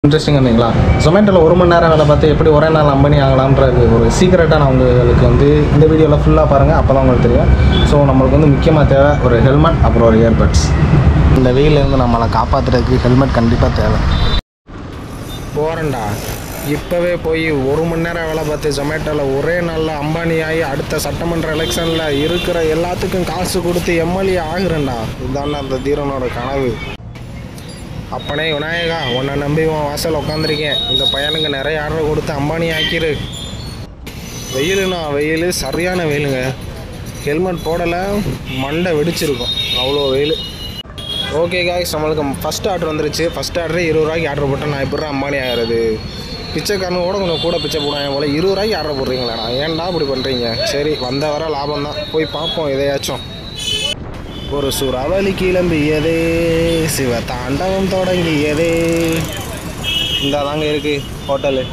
interesting இருந்தீங்களா ஜொமேட்டோவில் ஒரு மணி நேரம் வேலை பார்த்து எப்படி ஒரே நாள் அம்பனி ஆகலான்றது ஒரு சீக்கிரட்டாக நான் உங்களுக்கு வந்து இந்த வீடியோவில் ஃபுல்லாக பாருங்கள் அப்போ தான் உங்களுக்கு தெரியும் ஸோ நம்மளுக்கு வந்து முக்கியமாக தேவை ஒரு ஹெல்மெட் அப்புறம் ஒரு இயர்பட்ஸ் இந்த வெயிலேருந்து நம்மளை காப்பாற்றுறதுக்கு ஹெல்மெட் கண்டிப்பாக தேவை போகிறேன்டா இப்போவே போய் ஒரு மணி நேரம் வேலை பார்த்து ஜொமேட்டோவில் ஒரே நாளில் அம்பானி ஆகி அடுத்த சட்டமன்ற எலெக்ஷனில் இருக்கிற எல்லாத்துக்கும் காசு கொடுத்து எம்எல்ஏ ஆகுறேன்டா இதுதான் அந்த தீரனோட கனவு அப்பனே விநாயகா உன்னை நம்பி உன் வாசல் உட்காந்துருக்கேன் இந்த பையனுக்கு நிறைய ஆர்டர் கொடுத்து அம்பானி ஆக்கிரு வெயிலுண்ணா வெயில் சரியான வெயிலுங்க ஹெல்மெட் போடலை மண்டை வெடிச்சிருக்கும் அவ்வளோ வெயில் ஓகே காய்ஸ் நம்மளுக்கு ஃபஸ்ட் ஆர்டர் வந்துருச்சு ஃபஸ்ட் ஆர்டரே இருபது ரூபாய்க்கு ஆர்டர் போட்டால் நான் எப்படி அம்பானி ஆகிறது பிச்சைக்காரனு கூட கொஞ்சம் கூட பிச்சை போடுவாங்க போல இருபது ரூபாய்க்கு ஆர்டர் போடுறீங்களாடா ஏன்டா இப்படி பண்ணுறீங்க சரி வந்த வர லாபம் தான் போய் பார்ப்போம் எதையாச்சும் ஒரு சுறாவளி கிளம்பியதே சிவ தாண்டவம் தொடங்கியதே இந்த தாங்க இருக்கு ஹோட்டலு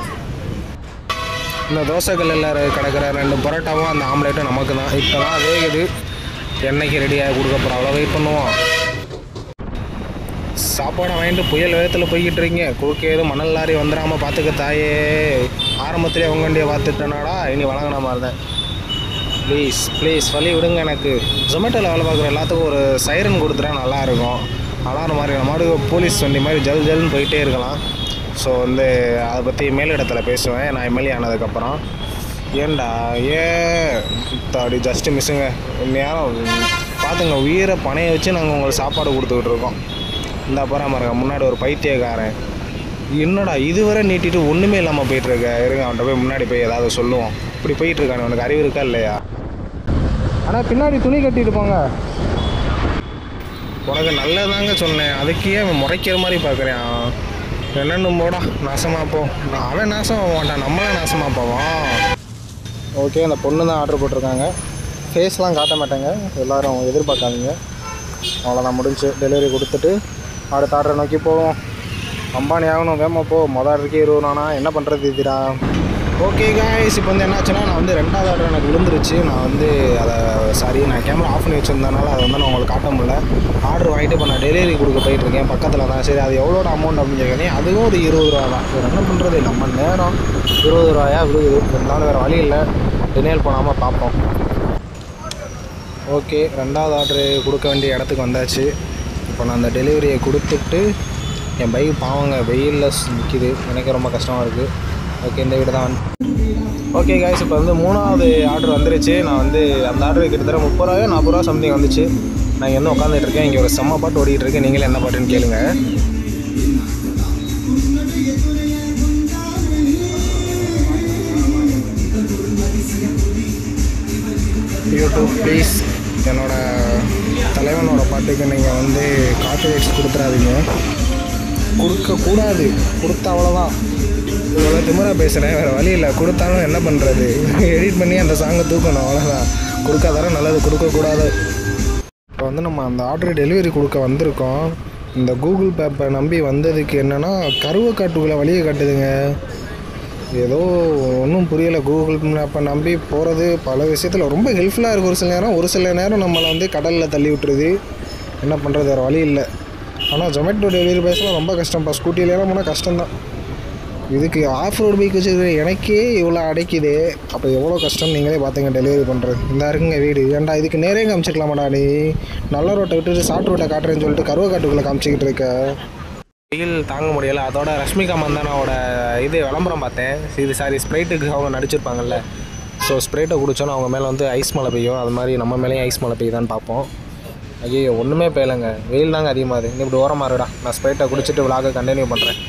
இந்த தோசைக்கல்லில் கிடக்கிற ரெண்டு பரோட்டாவும் அந்த ஆம்லேட்டும் நமக்கு தான் இப்போ தான் வேகுது என்னைக்கு ரெடியாக கொடுக்க போகிறோம் அவ்வளோ வெயிட் பண்ணுவோம் சாப்பாடை வாங்கிட்டு புயல் வேகத்தில் போய்கிட்டு இருக்கீங்க குறுக்கே எதுவும் மணல் லாரி வந்துடாமல் பார்த்துக்க தாயே ஆரம்பத்திலே உங்க வண்டியை பார்த்துட்டேனாடா இனி வழங்கின மாதிரி தான் ப்ளீஸ் ப்ளீஸ் வழி விடுங்க எனக்கு ஜொமேட்டோவில் வேலை பார்க்குற எல்லாத்துக்கும் ஒரு சைரன் கொடுத்துட்டா நல்லா இருக்கும் அலாரம் மாதிரி நம்ம மாடு போலீஸ் வண்டி மாதிரி ஜல் ஜல்னு போயிட்டே இருக்கலாம் ஸோ வந்து அதை பற்றி மேலிடத்தில் பேசுவேன் நான் எம்எல்ஏ ஆனதுக்கப்புறம் ஏன்டா ஏன் தாடி ஜஸ்ட்டு மிஸ்ஸுங்க நேரம் பார்த்துங்க உயிரை பணைய வச்சு நாங்கள் உங்களுக்கு சாப்பாடு கொடுத்துக்கிட்டு இருக்கோம் இந்த அப்புறம் பாருங்க முன்னாடி ஒரு பைத்தியக்காரன் என்னடா இதுவரை நீட்டிட்டு ஒன்றுமே இல்லாமல் போயிட்டு இருக்க இருங்க அவன்கிட்ட போய் முன்னாடி போய் ஏதாவது சொல்லுவோம் இப்படி போயிட்டு இருக்கானே உனக்கு அறிவு இருக்கா இல்லையா ஆனால் பின்னாடி துணி கட்டிட்டு போங்க உனக்கு நல்லதாங்க சொன்னேன் அதுக்கே அவன் முறைக்கிற மாதிரி பார்க்குறேன் என்னென்னு போடா நாசமாக போ நான் அவன் நாசமாக மாட்டான் நம்மளே நாசமாக போவான் ஓகே அந்த பொண்ணு தான் ஆர்டர் போட்டிருக்காங்க ஃபேஸ்லாம் காட்ட மாட்டாங்க எல்லோரும் எதிர்பார்க்காதீங்க அவ்வளோதான் முடிஞ்சு டெலிவரி கொடுத்துட்டு அடுத்த ஆர்டரை நோக்கி போவோம் அம்பானி ஆகணும் வேமா போ மொதல் ஆர்டருக்கே இருபதுனா என்ன பண்ணுறது இதுடா ஓகே காய்ஸ் இப்போ வந்து என்னாச்சுன்னா நான் வந்து ரெண்டாவது ஆர்டர் எனக்கு விழுந்துருச்சு நான் வந்து அதை சாரி நான் கேமரா ஆஃப் பண்ணி வச்சுருந்தனால அதை வந்து நான் உங்களுக்கு காட்ட முடியல ஆர்டர் வாங்கிட்டு இப்போ நான் டெலிவரி கொடுக்க போயிட்டுருக்கேன் பக்கத்தில் தான் சரி அது எவ்வளோட அமௌண்ட் அப்படின்னு கேட்குறேன் அதுவும் ஒரு இருபது ரூபா தான் வேறு என்ன பண்ணுறது நம்ம நேரம் இருபது ரூபாயா விழுகுது இருந்தாலும் வேறு வழி இல்லை டினேல் போடாமல் பார்ப்போம் ஓகே ரெண்டாவது ஆர்டரு கொடுக்க வேண்டிய இடத்துக்கு வந்தாச்சு இப்போ நான் அந்த டெலிவரியை கொடுத்துட்டு என் பைக் பாவங்க வெயிலில் நிற்கிது எனக்கு ரொம்ப கஷ்டமாக இருக்குது ஓகே இந்த வீடு தான் ஓகே காய்ஸ் இப்போ வந்து மூணாவது ஆர்டர் வந்துருச்சு நான் வந்து அந்த ஆர்டர் கிட்டத்தட்ட முப்பது ரூபாயோ நாற்பது ரூபா சம்திங் வந்துச்சு நான் இங்கே வந்து உட்காந்துட்டு இருக்கேன் இங்கே ஒரு செம்ம பாட்டு ஓடிட்டு இருக்கு நீங்களே என்ன பாட்டுன்னு கேளுங்க யூடியூப் ப்ளீஸ் என்னோட தலைவனோட பாட்டுக்கு நீங்கள் வந்து காப்பிரைட்ஸ் கொடுத்துறாதீங்க கொடுக்கக்கூடாது கொடுத்தா அவ்வளோதான் இவ்வளோ திமிரா பேசுகிறேன் வேறு வழி இல்லை கொடுத்தாலும் என்ன பண்ணுறது எடிட் பண்ணி அந்த சாங்கை தூக்கணும் அவ்வளோதான் கொடுக்காதார நல்லது கொடுக்கக்கூடாது இப்போ வந்து நம்ம அந்த ஆர்டர் டெலிவரி கொடுக்க வந்திருக்கோம் இந்த கூகுள் பேப்பை நம்பி வந்ததுக்கு என்னென்னா கருவக்காட்டுக்குள்ளே வழியை காட்டுதுங்க ஏதோ ஒன்றும் புரியலை கூகுள் மேப்பை நம்பி போகிறது பல விஷயத்தில் ரொம்ப ஹெல்ப்ஃபுல்லாக இருக்குது ஒரு சில நேரம் ஒரு சில நேரம் நம்மளை வந்து கடலில் தள்ளி விட்டுருது என்ன பண்ணுறது வேறு வழி இல்லை ஆனால் ஜொமேட்டோ டெலிவரி பேசலாம் ரொம்ப கஷ்டம்ப்பா ஸ்கூட்டிலலாம் போனால் கஷ்டம்தான் இதுக்கு ஆஃப் ரோடு பைக் வச்சுருக்க எனக்கே இவ்வளோ அடைக்குது அப்போ எவ்வளோ கஷ்டம் நீங்களே பார்த்துங்க டெலிவரி பண்ணுறது இந்த இருக்குங்க வீடு ஏன்டா இதுக்கு நேரே காமிச்சிக்கலாமாடா நீ நல்ல ரோட்டை விட்டுட்டு ஷார்ட் ரோட்டை காட்டுறேன்னு சொல்லிட்டு கருவக்காட்டுக்குள்ளே காமிச்சிக்கிட்டு இருக்க வெயில் தாங்க முடியல அதோட ரஷ்மிகா மந்தானாவோட இது விளம்பரம் பார்த்தேன் இது சாரி ஸ்ப்ரைட்டுக்கு அவங்க நடிச்சிருப்பாங்கல்ல ஸோ ஸ்ப்ரைட்டை குடிச்சோன்னா அவங்க மேலே வந்து ஐஸ் மழை பெய்யும் அது மாதிரி நம்ம மேலேயும் ஐஸ் மழை பெய்யுதான்னு பார்ப்போம் ஐயோ ஒன்றுமே பெய்யலைங்க வெயில் தாங்க அதிகமாகுது நீ இப்படி ஓரமாக இருடா நான் ஸ்ப்ரைட்டை குடிச்சிட்டு விலாக கண்டினியூ பண்ணுறேன்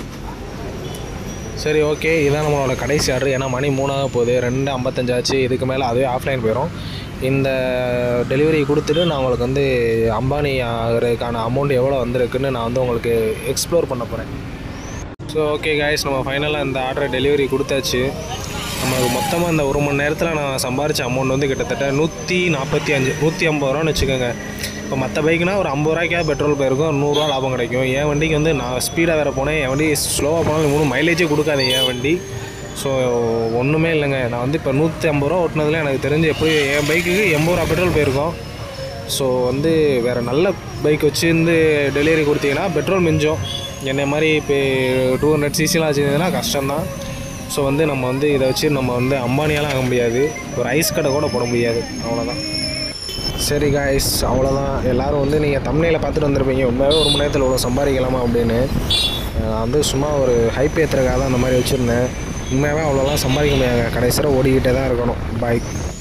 சரி ஓகே இதான் நம்மளோட கடைசி ஆர்டர் ஏன்னா மணி மூணாக போகுது ரெண்டு ஐம்பத்தஞ்சாச்சு இதுக்கு மேலே அதுவே ஆஃப்லைன் போயிடும் இந்த டெலிவரி கொடுத்துட்டு நான் உங்களுக்கு வந்து அம்பானி ஆகிறதுக்கான அமௌண்ட் எவ்வளோ வந்திருக்குன்னு நான் வந்து உங்களுக்கு எக்ஸ்ப்ளோர் பண்ண போகிறேன் ஸோ ஓகே காய்ஸ் நம்ம ஃபைனலாக இந்த ஆர்டர் டெலிவரி கொடுத்தாச்சு நமக்கு மொத்தமாக இந்த ஒரு மணி நேரத்தில் நான் சம்பாரித்த அமௌண்ட் வந்து கிட்டத்தட்ட நூற்றி நாற்பத்தி அஞ்சு நூற்றி ஐம்பது ரூபான்னு வச்சுக்கோங்க இப்போ மற்ற பைக்குனா ஒரு ஐம்பது ரூபாய்க்கா பெட்ரோல் போயிருக்கும் ஒரு நூறுரூவா லாபம் கிடைக்கும் என் வண்டிக்கு வந்து நான் ஸ்பீடாக வேறு போனேன் என் வண்டி ஸ்லோவாக போனாலும் மூணு மைலேஜே கொடுக்காது என் வண்டி ஸோ ஒன்றுமே இல்லைங்க நான் வந்து இப்போ நூற்றி ஐம்பது ரூபா ஓட்டினதில் எனக்கு தெரிஞ்சு எப்படி என் பைக்குக்கு எண்பது ரூபா பெட்ரோல் போயிருக்கோம் ஸோ வந்து வேறு நல்ல பைக் வச்சு வந்து டெலிவரி கொடுத்தீங்கன்னா பெட்ரோல் மிஞ்சம் என்னை மாதிரி இப்போ டூ ஹண்ட்ரட் சிசிலாம் வச்சுருந்ததுன்னா கஷ்டம்தான் ஸோ வந்து நம்ம வந்து இதை வச்சு நம்ம வந்து அம்பானியாலாம் ஆக முடியாது ஒரு ஐஸ் கடை கூட போட முடியாது அவ்வளோதான் சரி காய்ஸ் அவ்வளோதான் எல்லோரும் வந்து நீங்கள் தமிழில் பார்த்துட்டு வந்திருப்பீங்க உண்மையாகவே ஒரு மணி நேரத்தில் இவ்வளோ சம்பாதிக்கலாமா அப்படின்னு நான் வந்து சும்மா ஒரு ஹைப் ஏற்றுறதுக்காக தான் அந்த மாதிரி வச்சுருந்தேன் உண்மையாகவே அவ்வளோலாம் சம்பாதிக்க முடியாதுங்க கடைசியில் ஓடிக்கிட்டே தான் இருக்கணும் பாய்